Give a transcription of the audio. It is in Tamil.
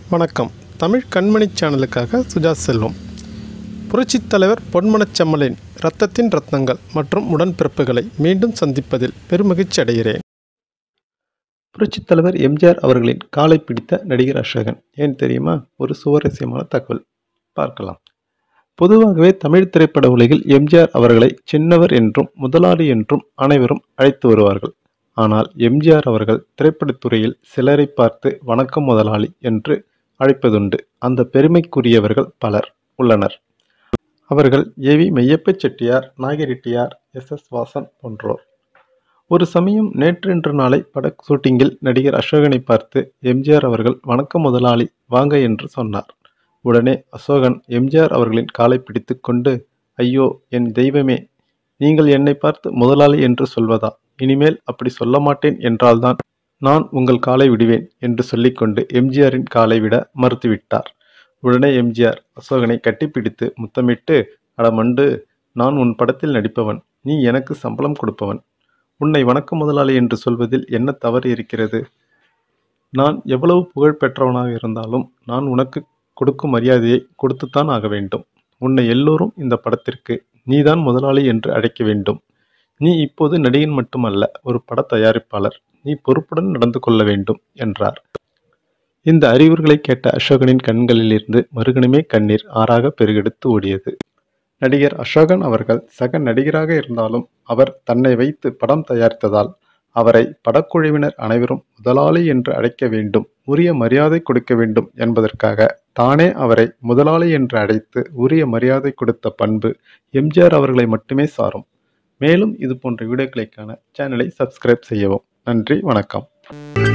வணக்கம் தமிழ் கண்மணி சேனலுக்காக சுஜா செல்வம் புரட்சித் தலைவர் பொன்மனச் செம்மலின் இரத்தத்தின் ரத்னங்கள் மற்றும் உடன்பிறப்புகளை மீண்டும் சந்திப்பதில் பெருமகிழ்ச்சி அடைகிறேன் புரட்சித் தலைவர் எம்ஜிஆர் அவர்களின் காலை பிடித்த நடிகர் அசோகன் ஏன் தெரியுமா ஒரு சுவாரஸ்யமான தகவல் பார்க்கலாம் பொதுவாகவே தமிழ் திரைப்பட உலகில் எம்ஜிஆர் அவர்களை சின்னவர் என்றும் முதலாளி என்றும் அனைவரும் அழைத்து வருவார்கள் ஆனால் எம்ஜிஆர் அவர்கள் திரைப்படத்துறையில் சிலரை பார்த்து வணக்கம் முதலாளி என்று அழைப்பதுண்டு அந்த பெருமைக்குரியவர்கள் பலர் உள்ளனர் அவர்கள் AV Meiyappa Chettiar Nagireddiar S S Vasan போன்றோர் ஒரு சமயம் நேற்றென்று நாளை பட ஷூட்டிங்கில் நடிகர் அசோகனை பார்த்து எம்ஜிஆர் அவர்கள் வணக்கம் முதலாளி வாங்க என்று சொன்னார் உடனே அசோகன் எம்ஜிஆர் அவர்களின் காலை பிடித்து கொண்டு ஐயோ என் தெய்வமே நீங்கள் என்னை பார்த்து முதலாளி என்று சொல்வதா இனிமேல் அப்படி சொல்ல மாட்டேன் என்றால்தான் நான் உங்கள் காலை விடுவேன் என்று சொல்லிக்கொண்டு எம்ஜிஆரின் காலை விட மறுத்துவிட்டார் உடனே எம்ஜிஆர் அசோகனை கட்டிப்பிடித்து முத்தமிட்டு அடமண்டு நான் உன் படத்தில் நடிப்பவன் நீ எனக்கு சம்பளம் கொடுப்பவன் உன்னை வணக்க முதலாளி என்று சொல்வதில் என்ன தவறு இருக்கிறது நான் எவ்வளவு புகழ் பெற்றவனாக இருந்தாலும் நான் உனக்கு கொடுக்கும் மரியாதையை கொடுத்துத்தான் ஆக வேண்டும் உன்னை எல்லோரும் இந்த படத்திற்கு நீதான் முதலாளி என்று அழைக்க வேண்டும் நீ இப்போது நடிகன் மட்டுமல்ல ஒரு பட தயாரிப்பாளர் நீ பொறுப்புடன் நடந்து கொள்ள வேண்டும் என்றார் இந்த அறிவுரைகளை கேட்ட அசோகனின் கண்களிலிருந்து மறுகணமே கண்ணீர் ஆறாக பெருகெடுத்து ஓடியது நடிகர் அசோகன் அவர்கள் சக நடிகராக இருந்தாலும் அவர் தன்னை வைத்து படம் தயாரித்ததால் அவரை படக்குழுவினர் அனைவரும் முதலாளி என்று அழைக்க வேண்டும் உரிய மரியாதை கொடுக்க வேண்டும் என்பதற்காக தானே அவரை முதலாளி என்று அழைத்து உரிய மரியாதை கொடுத்த பண்பு எம்ஜிஆர் அவர்களை மட்டுமே சாரும் மேலும் இது போன்ற வீடியோக்களை காண சேனலை சப்ஸ்கிரைப் செய்யவும் நன்றி வணக்கம்